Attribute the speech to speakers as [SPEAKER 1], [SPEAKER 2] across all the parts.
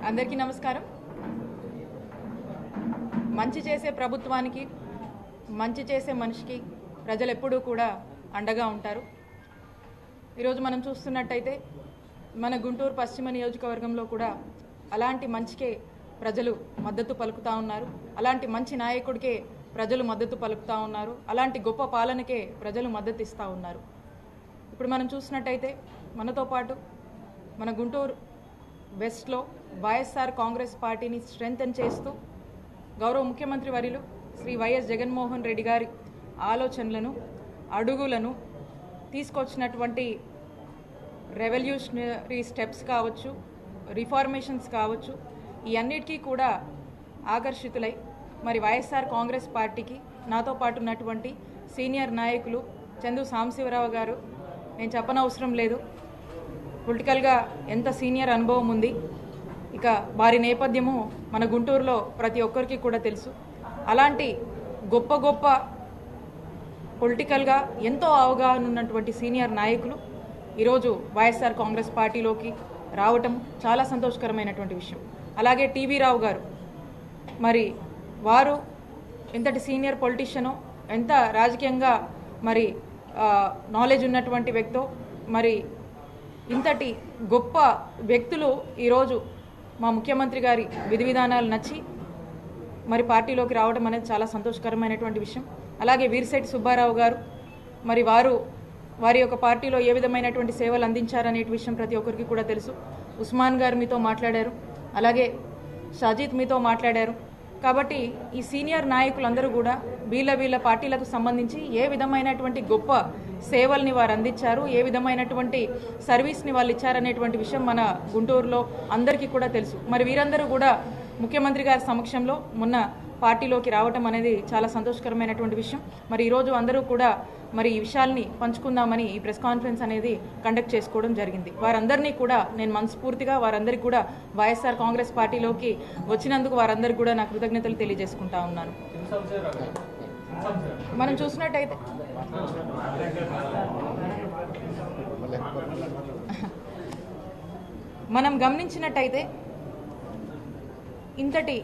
[SPEAKER 1] అందరికీ నమస్కారం మంచి చేసే ప్రభుత్వానికి మంచి చేసే మనిషికి ప్రజలు ఎప్పుడూ కూడా అండగా ఉంటారు ఈరోజు మనం చూస్తున్నట్టయితే మన గుంటూరు పశ్చిమ నియోజకవర్గంలో కూడా అలాంటి మంచికే ప్రజలు మద్దతు పలుకుతా ఉన్నారు అలాంటి మంచి నాయకుడికే ప్రజలు మద్దతు పలుకుతా ఉన్నారు అలాంటి గొప్ప పాలనకే ప్రజలు మద్దతు ఇస్తూ ఉన్నారు ఇప్పుడు మనం చూసినట్టయితే మనతో పాటు మన గుంటూరు వెస్ట్లో వైఎస్ఆర్ కాంగ్రెస్ పార్టీని స్ట్రెంగ్తన్ చేస్తూ గౌరవ ముఖ్యమంత్రి వర్యులు శ్రీ వైఎస్ జగన్మోహన్ రెడ్డి గారి ఆలోచనలను అడుగులను తీసుకొచ్చినటువంటి రెవల్యూషనరీ స్టెప్స్ కావచ్చు రిఫార్మేషన్స్ కావచ్చు ఈ అన్నిటికీ కూడా ఆకర్షితులై మరి వైఎస్ఆర్ కాంగ్రెస్ పార్టీకి నాతో పాటు ఉన్నటువంటి సీనియర్ నాయకులు చందు సాంబశివరావు గారు నేను చెప్పనవసరం లేదు పొలిటికల్గా ఎంత సీనియర్ అనుభవం ఉంది ఇక వారి నేపథ్యము మన గుంటూరులో ప్రతి ఒక్కరికి కూడా తెలుసు అలాంటి గొప్ప గొప్ప పొలిటికల్గా ఎంతో అవగాహన ఉన్నటువంటి సీనియర్ నాయకులు ఈరోజు వైఎస్ఆర్ కాంగ్రెస్ పార్టీలోకి రావటం చాలా సంతోషకరమైనటువంటి విషయం అలాగే టీవీ రావు గారు మరి వారు ఎంతటి సీనియర్ పొలిటీషియనో ఎంత రాజకీయంగా మరి ఆ, నాలెడ్జ్ ఉన్నటువంటి వ్యక్తో మరి ఇంతటి గొప్ప వ్యక్తులు ఈరోజు మా ముఖ్యమంత్రి గారి విధి విధానాలు నచ్చి మరి పార్టీలోకి రావడం అనేది చాలా సంతోషకరమైనటువంటి విషయం అలాగే వీరిశెట్టి సుబ్బారావు గారు మరి వారు వారి యొక్క పార్టీలో ఏ విధమైనటువంటి సేవలు అందించారనే విషయం ప్రతి ఒక్కరికి కూడా తెలుసు ఉస్మాన్ గారు మీతో మాట్లాడారు అలాగే షాజీద్ మీతో మాట్లాడారు కాబట్టి ఈ సీనియర్ నాయకులందరూ కూడా వీళ్ళ వీళ్ళ పార్టీలకు సంబంధించి ఏ విధమైనటువంటి గొప్ప సేవల్ని వారు అందించారు ఏ విధమైనటువంటి సర్వీస్ని వాళ్ళు ఇచ్చారనేటువంటి విషయం మన గుంటూరులో అందరికీ కూడా తెలుసు మరి వీరందరూ కూడా ముఖ్యమంత్రి గారి సమక్షంలో మొన్న పార్టీలోకి రావటం అనేది చాలా సంతోషకరమైనటువంటి విషయం మరి ఈరోజు అందరూ కూడా మరి ఈ విషయాల్ని పంచుకుందామని ఈ ప్రెస్ కాన్ఫరెన్స్ అనేది కండక్ట్ చేసుకోవడం జరిగింది వారందరినీ కూడా నేను మనస్ఫూర్తిగా వారందరికీ కూడా వైఎస్ఆర్ కాంగ్రెస్ పార్టీలోకి వచ్చినందుకు వారందరికీ కూడా నా కృతజ్ఞతలు తెలియజేసుకుంటా ఉన్నాను మనం చూసినట్టయితే మనం గమనించినట్టయితే ఇంతటి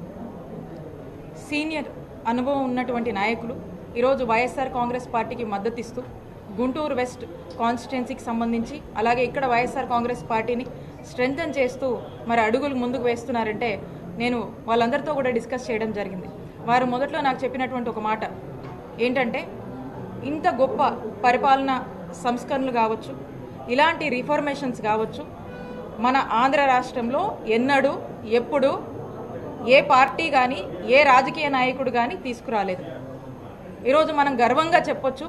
[SPEAKER 1] సీనియర్ అనుభవం ఉన్నటువంటి నాయకులు ఈరోజు వైఎస్ఆర్ కాంగ్రెస్ పార్టీకి మద్దతు ఇస్తూ గుంటూరు వెస్ట్ కాన్స్టిట్యున్సీకి సంబంధించి అలాగే ఇక్కడ వైఎస్ఆర్ కాంగ్రెస్ పార్టీని స్ట్రెంగ్తన్ చేస్తూ మరి అడుగులు ముందుకు వేస్తున్నారంటే నేను వాళ్ళందరితో కూడా డిస్కస్ చేయడం జరిగింది వారు మొదట్లో నాకు చెప్పినటువంటి ఒక మాట ఏంటంటే ఇంత గొప్ప పరిపాలన సంస్కరణలు కావచ్చు ఇలాంటి రిఫార్మేషన్స్ కావచ్చు మన ఆంధ్ర రాష్ట్రంలో ఎన్నడూ ఎప్పుడు ఏ పార్టీ కానీ ఏ రాజకీయ నాయకుడు కానీ తీసుకురాలేదు ఈరోజు మనం గర్వంగా చెప్పొచ్చు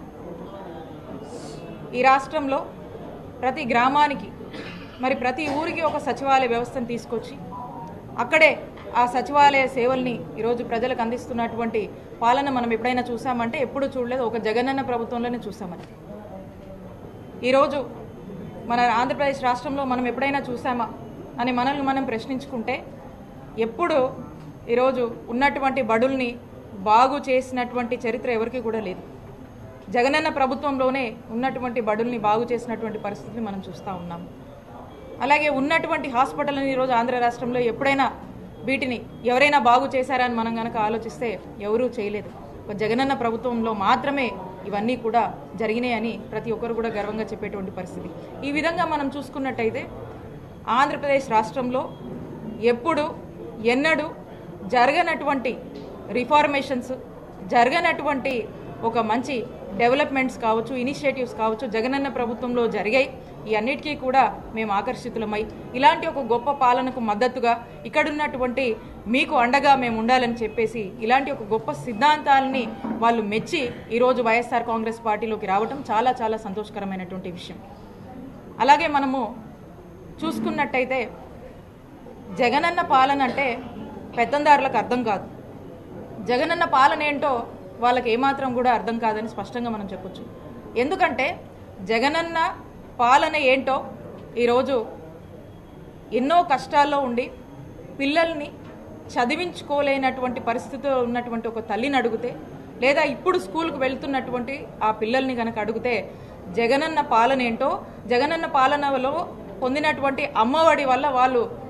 [SPEAKER 1] ఈ రాష్ట్రంలో ప్రతి గ్రామానికి మరి ప్రతి ఊరికి ఒక సచివాలయ వ్యవస్థను తీసుకొచ్చి అక్కడే ఆ సచివాలయ సేవల్ని ఈరోజు ప్రజలకు అందిస్తున్నటువంటి పాలన మనం ఎప్పుడైనా చూసామంటే ఎప్పుడు చూడలేదు ఒక జగనన్న ప్రభుత్వంలోనే చూసామని ఈరోజు మన ఆంధ్రప్రదేశ్ రాష్ట్రంలో మనం ఎప్పుడైనా చూసామా అని మనల్ని మనం ప్రశ్నించుకుంటే ఎప్పుడు ఈరోజు ఉన్నటువంటి బడుల్ని బాగు చేసినటువంటి చరిత్ర ఎవరికి కూడా లేదు జగనన్న ప్రభుత్వంలోనే ఉన్నటువంటి బడుల్ని బాగు చేసినటువంటి పరిస్థితిని మనం చూస్తూ ఉన్నాం అలాగే ఉన్నటువంటి హాస్పిటల్ని ఈరోజు ఆంధ్ర రాష్ట్రంలో ఎప్పుడైనా వీటిని ఎవరైనా బాగు చేశారని మనం కనుక ఆలోచిస్తే ఎవరూ చేయలేదు ఒక జగనన్న ప్రభుత్వంలో మాత్రమే ఇవన్నీ కూడా జరిగినాయని ప్రతి ఒక్కరు కూడా గర్వంగా చెప్పేటువంటి పరిస్థితి ఈ విధంగా మనం చూసుకున్నట్టయితే ఆంధ్రప్రదేశ్ రాష్ట్రంలో ఎప్పుడు ఎన్నడూ జరగనటువంటి రిఫార్మేషన్స్ జరగనటువంటి ఒక మంచి డెవలప్మెంట్స్ కావచ్చు ఇనిషియేటివ్స్ కావచ్చు జగనన్న ప్రభుత్వంలో జరిగాయి ఈ అన్నిటికీ కూడా మేము ఆకర్షితులమై ఇలాంటి ఒక గొప్ప పాలనకు మద్దతుగా ఇక్కడున్నటువంటి మీకు అండగా మేము ఉండాలని చెప్పేసి ఇలాంటి ఒక గొప్ప సిద్ధాంతాలని వాళ్ళు మెచ్చి ఈరోజు వైఎస్ఆర్ కాంగ్రెస్ పార్టీలోకి రావటం చాలా చాలా సంతోషకరమైనటువంటి విషయం అలాగే మనము చూసుకున్నట్టయితే జగనన్న పాలన అంటే పెత్తందారులకు అర్థం కాదు జగనన్న పాలన ఏంటో వాళ్ళకి ఏమాత్రం కూడా అర్థం కాదని స్పష్టంగా మనం చెప్పొచ్చు ఎందుకంటే జగనన్న పాలన ఏంటో ఈరోజు ఎన్నో కష్టాల్లో ఉండి పిల్లల్ని చదివించుకోలేనటువంటి పరిస్థితిలో ఉన్నటువంటి ఒక తల్లిని అడిగితే లేదా ఇప్పుడు స్కూల్కి వెళ్తున్నటువంటి ఆ పిల్లల్ని కనుక అడిగితే జగనన్న పాలన ఏంటో జగనన్న పాలనలో పొందినటువంటి అమ్మఒడి వల్ల వాళ్ళు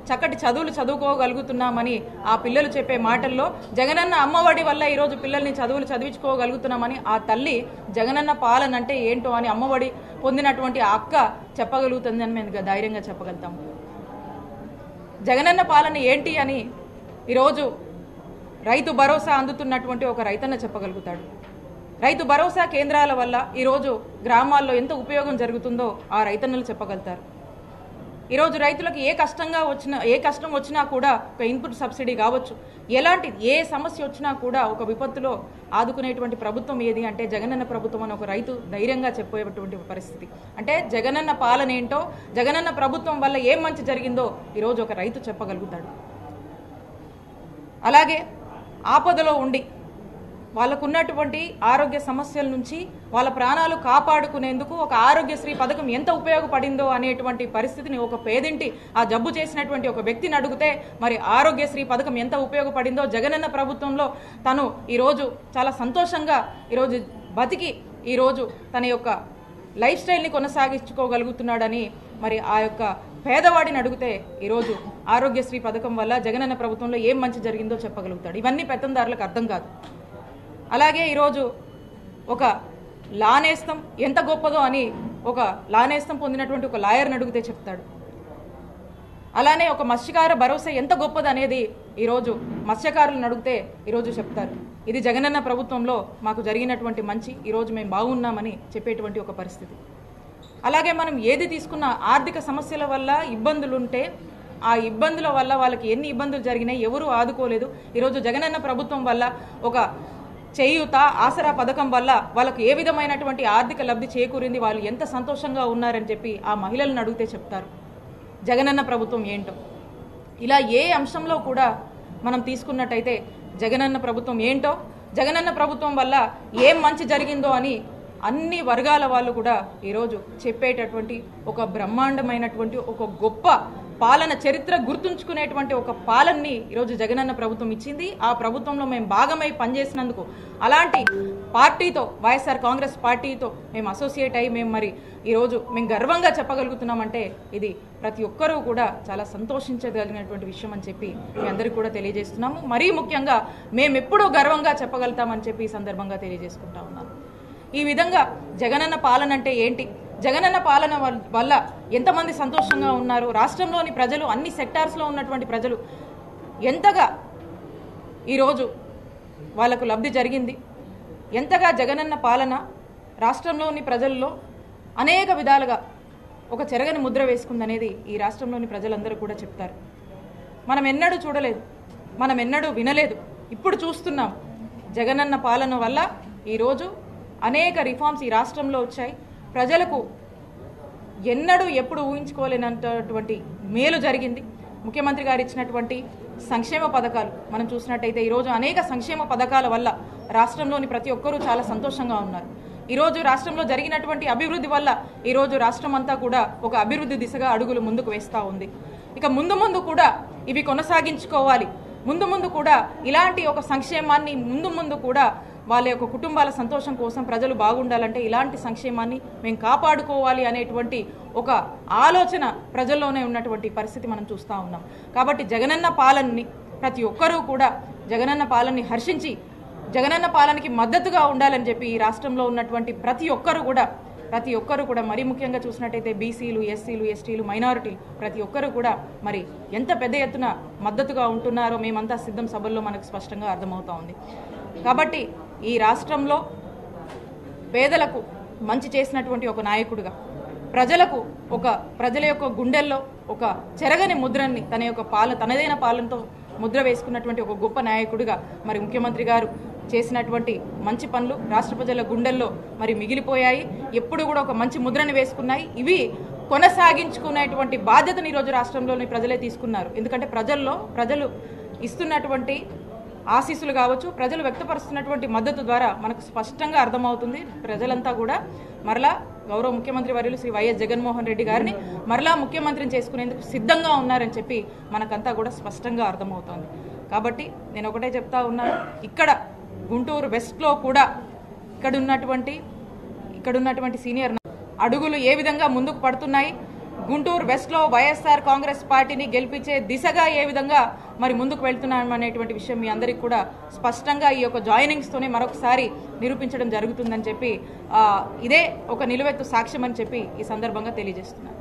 [SPEAKER 1] చక్కటి చదువులు చదువుకోగలుగుతున్నామని ఆ పిల్లలు చెప్పే మాటల్లో జగనన్న అమ్మఒడి వల్ల ఈరోజు పిల్లల్ని చదువులు చదివించుకోగలుగుతున్నామని ఆ తల్లి జగనన్న పాలన అంటే ఏంటో అని అమ్మఒడి పొందినటువంటి ఆ అక్క చెప్పగలుగుతుందని మేము ధైర్యంగా చెప్పగలుగుతాము జగనన్న పాలన ఏంటి అని ఈరోజు రైతు భరోసా అందుతున్నటువంటి ఒక రైతన్న చెప్పగలుగుతాడు రైతు భరోసా కేంద్రాల వల్ల ఈరోజు గ్రామాల్లో ఎంత ఉపయోగం జరుగుతుందో ఆ రైతన్నలు చెప్పగలుగుతారు ఈరోజు రైతులకు ఏ కష్టంగా వచ్చినా ఏ కష్టం వచ్చినా కూడా ఒక ఇన్పుట్ సబ్సిడీ కావచ్చు ఎలాంటి ఏ సమస్య వచ్చినా కూడా ఒక విపత్తులో ఆదుకునేటువంటి ప్రభుత్వం ఏది అంటే జగనన్న ప్రభుత్వం అని ఒక రైతు ధైర్యంగా చెప్పేటువంటి పరిస్థితి అంటే జగనన్న పాలన ఏంటో జగనన్న ప్రభుత్వం వల్ల ఏం మంచి జరిగిందో ఈరోజు ఒక రైతు చెప్పగలుగుతాడు అలాగే ఆపదలో ఉండి వాళ్ళకున్నటువంటి ఆరోగ్య సమస్యల నుంచి వాళ్ళ ప్రాణాలు కాపాడుకునేందుకు ఒక ఆరోగ్యశ్రీ పథకం ఎంత ఉపయోగపడిందో అనేటువంటి పరిస్థితిని ఒక పేదింటి ఆ జబ్బు చేసినటువంటి ఒక వ్యక్తిని అడిగితే మరి ఆరోగ్యశ్రీ పథకం ఎంత ఉపయోగపడిందో జగనన్న ప్రభుత్వంలో తను ఈరోజు చాలా సంతోషంగా ఈరోజు బతికి ఈరోజు తన యొక్క లైఫ్ స్టైల్ని కొనసాగించుకోగలుగుతున్నాడని మరి ఆ యొక్క పేదవాడిని అడిగితే ఈరోజు ఆరోగ్యశ్రీ పథకం వల్ల జగనన్న ప్రభుత్వంలో ఏం మంచి జరిగిందో చెప్పగలుగుతాడు ఇవన్నీ పెత్తందారులకు అర్థం కాదు అలాగే ఈరోజు ఒక లానేస్తం ఎంత గొప్పదో అని ఒక లానేస్తం పొందినటువంటి ఒక లాయర్ని అడిగితే చెప్తాడు అలానే ఒక మత్స్యకార భరోసా ఎంత గొప్పది అనేది ఈరోజు మత్స్యకారులను అడిగితే ఈరోజు చెప్తారు ఇది జగనన్న ప్రభుత్వంలో మాకు జరిగినటువంటి మంచి ఈరోజు మేము బాగున్నామని చెప్పేటువంటి ఒక పరిస్థితి అలాగే మనం ఏది తీసుకున్న ఆర్థిక సమస్యల వల్ల ఇబ్బందులుంటే ఆ ఇబ్బందుల వల్ల వాళ్ళకి ఎన్ని ఇబ్బందులు జరిగినాయి ఎవరు ఆదుకోలేదు ఈరోజు జగనన్న ప్రభుత్వం వల్ల ఒక చేయూత ఆసరా పథకం వల్ల వాళ్ళకు ఏ విధమైనటువంటి ఆర్థిక లబ్ధి చేకూరింది వాళ్ళు ఎంత సంతోషంగా ఉన్నారని చెప్పి ఆ మహిళలను అడిగితే చెప్తారు జగనన్న ప్రభుత్వం ఏంటో ఇలా ఏ అంశంలో కూడా మనం తీసుకున్నట్టయితే జగనన్న ప్రభుత్వం ఏంటో జగనన్న ప్రభుత్వం వల్ల ఏం మంచి జరిగిందో అని అన్ని వర్గాల వాళ్ళు కూడా ఈరోజు చెప్పేటటువంటి ఒక బ్రహ్మాండమైనటువంటి ఒక గొప్ప పాలన చరిత్ర గుర్తుంచుకునేటువంటి ఒక పాలనని ఈరోజు జగనన్న ప్రభుత్వం ఇచ్చింది ఆ ప్రభుత్వంలో మేము భాగమై పనిచేసినందుకు అలాంటి పార్టీతో వైఎస్ఆర్ కాంగ్రెస్ పార్టీతో మేము అసోసియేట్ అయ్యి మేము మరి ఈరోజు మేము గర్వంగా చెప్పగలుగుతున్నామంటే ఇది ప్రతి ఒక్కరూ కూడా చాలా సంతోషించగలిగినటువంటి విషయం అని చెప్పి మీ అందరికీ కూడా తెలియజేస్తున్నాము మరీ ముఖ్యంగా మేము ఎప్పుడూ గర్వంగా చెప్పగలుగుతామని చెప్పి ఈ సందర్భంగా తెలియజేసుకుంటా ఉన్నాను ఈ విధంగా జగనన్న పాలన అంటే ఏంటి జగనన్న పాలన వల్- వల్ల ఎంతమంది సంతోషంగా ఉన్నారు రాష్ట్రంలోని ప్రజలు అన్ని సెక్టార్స్లో ఉన్నటువంటి ప్రజలు ఎంతగా ఈరోజు వాళ్ళకు లబ్ధి జరిగింది ఎంతగా జగనన్న పాలన రాష్ట్రంలోని ప్రజల్లో అనేక విధాలుగా ఒక చెరగని ముద్ర వేసుకుందనేది ఈ రాష్ట్రంలోని ప్రజలందరూ కూడా చెప్తారు మనం ఎన్నడూ చూడలేదు మనం ఎన్నడూ వినలేదు ఇప్పుడు చూస్తున్నాం జగనన్న పాలన వల్ల ఈరోజు అనేక రిఫార్మ్స్ ఈ రాష్ట్రంలో వచ్చాయి ప్రజలకు ఎన్నడూ ఎప్పుడు ఊహించుకోలేనటువంటి మేలు జరిగింది ముఖ్యమంత్రి గారు ఇచ్చినటువంటి సంక్షేమ పథకాలు మనం చూసినట్టయితే ఈరోజు అనేక సంక్షేమ పథకాల వల్ల రాష్ట్రంలోని ప్రతి ఒక్కరూ చాలా సంతోషంగా ఉన్నారు ఈరోజు రాష్ట్రంలో జరిగినటువంటి అభివృద్ధి వల్ల ఈరోజు రాష్ట్రం అంతా కూడా ఒక అభివృద్ధి దిశగా అడుగులు ముందుకు వేస్తూ ఉంది ఇక ముందు ముందు కూడా ఇవి కొనసాగించుకోవాలి ముందు ముందు కూడా ఇలాంటి ఒక సంక్షేమాన్ని ముందు ముందు కూడా వాళ్ళ యొక్క కుటుంబాల సంతోషం కోసం ప్రజలు బాగుండాలంటే ఇలాంటి సంక్షేమాన్ని మేము కాపాడుకోవాలి అనేటువంటి ఒక ఆలోచన ప్రజల్లోనే ఉన్నటువంటి పరిస్థితి మనం చూస్తూ ఉన్నాం కాబట్టి జగనన్న పాలనని ప్రతి ఒక్కరూ కూడా జగనన్న పాలనని హర్షించి జగనన్న పాలనకి మద్దతుగా ఉండాలని చెప్పి ఈ రాష్ట్రంలో ఉన్నటువంటి ప్రతి ఒక్కరు కూడా ప్రతి ఒక్కరు కూడా మరీ ముఖ్యంగా చూసినట్టయితే బీసీలు ఎస్సీలు ఎస్టీలు మైనారిటీలు ప్రతి ఒక్కరు కూడా మరి ఎంత పెద్ద ఎత్తున మద్దతుగా ఉంటున్నారో మేమంతా సిద్ధం సభల్లో మనకు స్పష్టంగా అర్థమవుతా ఉంది కాబట్టి ఈ రాష్ట్రంలో పేదలకు మంచి చేసినటువంటి ఒక నాయకుడిగా ప్రజలకు ఒక ప్రజల యొక్క గుండెల్లో ఒక చెరగని ముద్రని తన యొక్క పాలన తనదైన పాలనతో ముద్ర వేసుకున్నటువంటి ఒక గొప్ప నాయకుడిగా మరి ముఖ్యమంత్రి గారు చేసినటువంటి మంచి పనులు రాష్ట్ర ప్రజల గుండెల్లో మరి మిగిలిపోయాయి ఎప్పుడు కూడా ఒక మంచి ముద్రని వేసుకున్నాయి ఇవి కొనసాగించుకునేటువంటి బాధ్యతను ఈరోజు రాష్ట్రంలోని ప్రజలే తీసుకున్నారు ఎందుకంటే ప్రజల్లో ప్రజలు ఇస్తున్నటువంటి ఆశీస్సులు కావచ్చు ప్రజలు వ్యక్తపరుస్తున్నటువంటి మద్దతు ద్వారా మనకు స్పష్టంగా అర్థమవుతుంది ప్రజలంతా కూడా మరలా గౌరవ ముఖ్యమంత్రి వర్యులు శ్రీ వైఎస్ జగన్మోహన్ రెడ్డి గారిని మరలా ముఖ్యమంత్రిని చేసుకునేందుకు సిద్ధంగా ఉన్నారని చెప్పి మనకంతా కూడా స్పష్టంగా అర్థమవుతోంది కాబట్టి నేను ఒకటే చెప్తా ఉన్నాను ఇక్కడ గుంటూరు వెస్ట్లో కూడా ఇక్కడ ఉన్నటువంటి ఇక్కడ ఉన్నటువంటి సీనియర్ నా- అడుగులు ఏ విధంగా ముందుకు పడుతున్నాయి గుంటూరు వెస్ట్లో వైఎస్ఆర్ కాంగ్రెస్ పార్టీని గెలిపించే దిశగా ఏ విధంగా మరి ముందుకు వెళ్తున్నాం అనేటువంటి విషయం మీ అందరికీ కూడా స్పష్టంగా ఈ యొక్క జాయినింగ్స్తోనే మరొకసారి నిరూపించడం జరుగుతుందని చెప్పి ఆ, ఇదే ఒక నిలువెత్తు సాక్ష్యం అని చెప్పి ఈ సందర్భంగా తెలియజేస్తున్నాను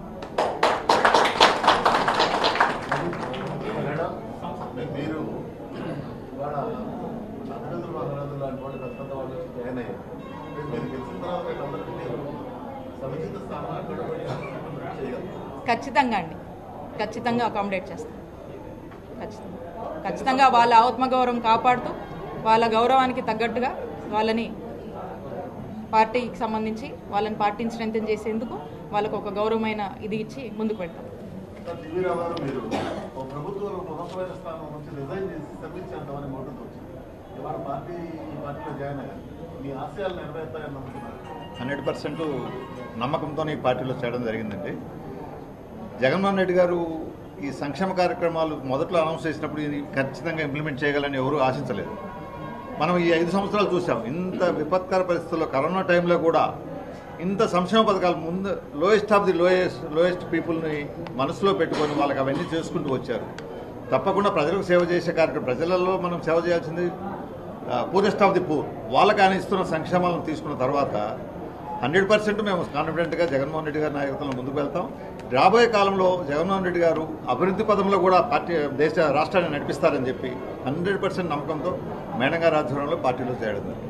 [SPEAKER 2] మేడం మీరు ఇవాళ అభినందనలు మహారాజులు లాంటి వాళ్ళు పెద్ద పెద్ద వాళ్ళు వచ్చి జాయిన్ అయ్యారు మీరు గెలిచిన తర్వాత వీళ్ళందరికీ మీరు సముచిత స్థానం అక్కడ చేయగలరు
[SPEAKER 1] ఖచ్చితంగా అండి ఖచ్చితంగా అకామిడేట్ చేస్తాం ఖచ్చితంగా ఖచ్చితంగా వాళ్ళ ఆత్మగౌరవం కాపాడుతూ వాళ్ళ గౌరవానికి తగ్గట్టుగా వాళ్ళని పార్టీకి సంబంధించి వాళ్ళని పార్టీని స్ట్రెంథెన్ చేసేందుకు వాళ్ళకు ఒక గౌరవమైన ఇది ఇచ్చి ముందుకు వెళ్తాం
[SPEAKER 2] సార్ టీవీ రావు గారు మీరు ఒక ప్రభుత్వంలో ఉన్నతమైన స్థానం నుంచి రిజైన్ చేసి సర్వీస్ చేద్దామని మోటతో వచ్చింది ఇవాళ పార్టీ ఈ పార్టీలో జాయిన్ అయ్యారు మీ ఆశయాలు నెరవేరుతాయని నమ్ముతున్నారు
[SPEAKER 3] హండ్రెడ్ పర్సెంట్ నమ్మకంతో ఈ పార్టీలో చేయడం జరిగిందండి జగన్మోహన్ రెడ్డి గారు ఈ సంక్షేమ కార్యక్రమాలు మొదట్లో అనౌన్స్ చేసినప్పుడు ఇది ఖచ్చితంగా ఇంప్లిమెంట్ చేయగలని ఎవరూ ఆశించలేదు మనం ఈ ఐదు సంవత్సరాలు చూసాం ఇంత విపత్కర పరిస్థితుల్లో కరోనా టైంలో కూడా ఇంత సంక్షేమ పథకాలు ముందు lowest of the lowest lowest పీపుల్ని మనసులో పెట్టుకొని వాళ్ళకి అవన్నీ చేసుకుంటూ వచ్చారు తప్పకుండా ప్రజలకు సేవ చేసే కార్యక్రమం ప్రజలలో మనం సేవ చేయాల్సింది పూరెస్ట్ ఆఫ్ ది పూర్ వాళ్ళకి ఆయన ఇస్తున్న సంక్షేమాలను తీసుకున్న తర్వాత హండ్రెడ్ పర్సెంట్ మేము కాన్ఫిడెంట్గా జగన్మోహన్ రెడ్డి గారి నాయకత్వంలో ముందుకు వెళ్తాం రాబోయే కాలంలో జగన్మోహన్ రెడ్డి గారు అభివృద్ధి పదంలో కూడా పార్టీ దేశ రాష్ట్రాన్ని నడిపిస్తారని చెప్పి హండ్రెడ్ పర్సెంట్ నమ్మకంతో మేడం గారి ఆధ్వర్యంలో పార్టీలో చేయడం జరిగింది